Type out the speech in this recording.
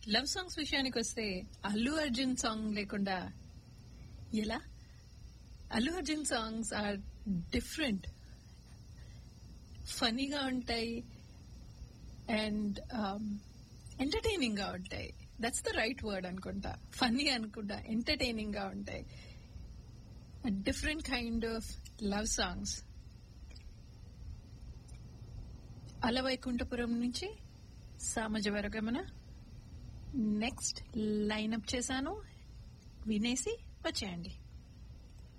love songs విషయానికి వస్తే Allu Arjun song లేకుండా ఎలా Allu Arjun songs are different ఫనీగా ఉంటాయి అండ్ ఎంటర్టైనింగ్ గా ఉంటాయి దట్స్ ద రైట్ వర్డ్ అనుకుంటా ఫన్నీ అనుకుంటా ఎంటర్టైనింగ్ గా ఉంటాయి different kind of love songs Ala Vaikunthapuram నుంచి Samaja Varagamana next line up చేశాను వినేసి వచ్చేయండి